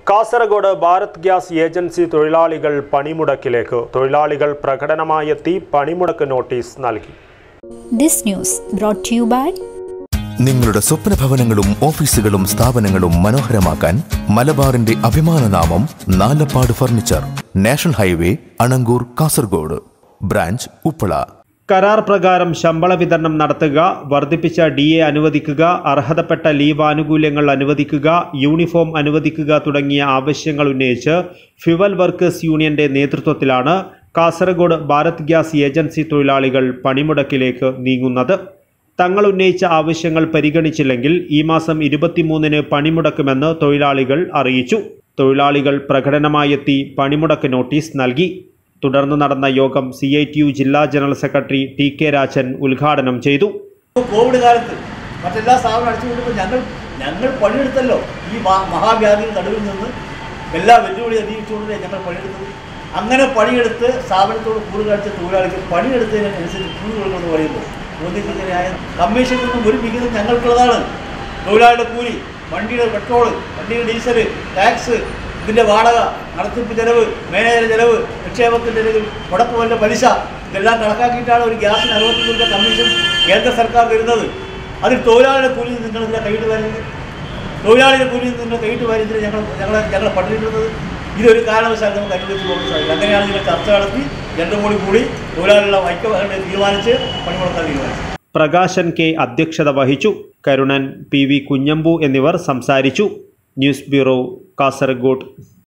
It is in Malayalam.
കാസർഗോഡ് ഭാരത് ഗ്യാസ് ഏജൻസി തൊഴിലാളികൾ പണിമുടക്കിലേക്ക് തൊഴിലാളികൾ പ്രകടനമായെത്തി പണിമുടക്ക് നോട്ടീസ് നൽകി This news brought to you by നിങ്ങളുടെ സ്വപ്ന ഭവനങ്ങളും ഓഫീസുകളും സ്ഥാപനങ്ങളും മനോഹരമാക്കാൻ മലബാറിന്റെ അഭിമാനനാമം Nalappad furniture national highway Anangoor Kasaragod branch Uppala കരാർ പ്രകാരം ശമ്പള വിതരണം നടത്തുക വർദ്ധിപ്പിച്ച ഡി എ അനുവദിക്കുക അർഹതപ്പെട്ട ലീവ് ആനുകൂല്യങ്ങൾ അനുവദിക്കുക യൂണിഫോം അനുവദിക്കുക തുടങ്ങിയ ആവശ്യങ്ങൾ ഉന്നയിച്ച് ഫ്യുവൽ വർക്കേഴ്സ് യൂണിയന്റെ നേതൃത്വത്തിലാണ് കാസർഗോഡ് ഭാരത് ഗ്യാസ് ഏജൻസി തൊഴിലാളികൾ പണിമുടക്കിലേക്ക് നീങ്ങുന്നത് തങ്ങൾ ഉന്നയിച്ച ആവശ്യങ്ങൾ പരിഗണിച്ചില്ലെങ്കിൽ ഈ മാസം ഇരുപത്തിമൂന്നിന് പണിമുടക്കുമെന്ന് തൊഴിലാളികൾ അറിയിച്ചു തൊഴിലാളികൾ പ്രകടനമായെത്തി പണിമുടക്ക് നോട്ടീസ് നൽകി തുടർന്ന് നടന്ന യോഗം സി ഐ ടി യു ജില്ലാ general secretary T K Rajan ഉദ്ഘാടനം ചെയ്തു കോവിഡ് കാലത്ത് മറ്റെല്ലാ സ്ഥാപനം അടച്ചുകൊണ്ടിപ്പോൾ ഞങ്ങൾ ഞങ്ങൾ പണിയെടുത്തല്ലോ ഈ മഹാ- മഹാവ്യാധിയുടെ നടുവിൽ നിന്ന് എല്ലാ വെല്ലുവിളി അതിജീവിച്ചുകൊണ്ടേ ഞങ്ങൾ പണിയെടുത്തത് അങ്ങനെ പണിയെടുത്ത് സ്ഥാപനത്തോട് കൂറ് കാഴ്ച തൊഴിലാളിക്ക് പണിയെടുത്തതിനനുസരിച്ച് കൂലി കൊടുക്കണമെന്ന് പറയുമ്പോൾ ചോദ്യത്തിന് ന്യായം കമ്മീഷനിൽ നിന്നും ഒരു വിഹിതം ഞങ്ങൾക്കുള്ളതാണ് തൊഴിലാളിയുടെ കൂലി വണ്ടിയുടെ പെട്രോൾ വണ്ടിയുടെ ഡീസൽ ടാക്സ് ഇതിൻ്റെ വാടക നടത്തിപ്പ് ചെലവ് മാനേജർ ചെലവ് നിക്ഷേപത്തിൻ്റെ ചെലവ് മുടക്കുമല്ല പലിശ ഇതെല്ലാം കണക്കാക്കിയിട്ടാണ് ഒരു ഗ്യാസിന് അറുപത്തി രൂപ കമ്മീഷൻ കേന്ദ്ര സർക്കാർ തരുന്നത് അതിൽ തൊഴിലാളിയുടെ കൂലി നിങ്ങൾ ഇതിനെ കൈയിട്ട് വരുന്നത് തൊഴിലാളിയുടെ കൂലി നിങ്ങൾ കൈയിട്ട് വരുന്നതിന് ഞങ്ങൾ ഞങ്ങളെ ഞങ്ങളെ പട്ടിണിടുന്നത് ഇതൊരു കാരണവശാലും നമുക്ക് അനുവദിച്ച് പോകാൻ സാധിക്കും അങ്ങനെയാണ് നിങ്ങൾ ചർച്ച നടത്തി രണ്ടും കൂടി കൂടി തൊഴിലാളികളുടെ ഐക്യം തീരുമാനിച്ച് പണിമുടക്കാൻ തീരുമാനിച്ചു പ്രകാശൻ കെ അധ്യക്ഷത വഹിച്ചു കരുണൻ പി വി കുഞ്ഞമ്പു എന്നിവർ സംസാരിച്ചു ന്യൂസ് ബ്യൂറോ കാസർഗോഡ്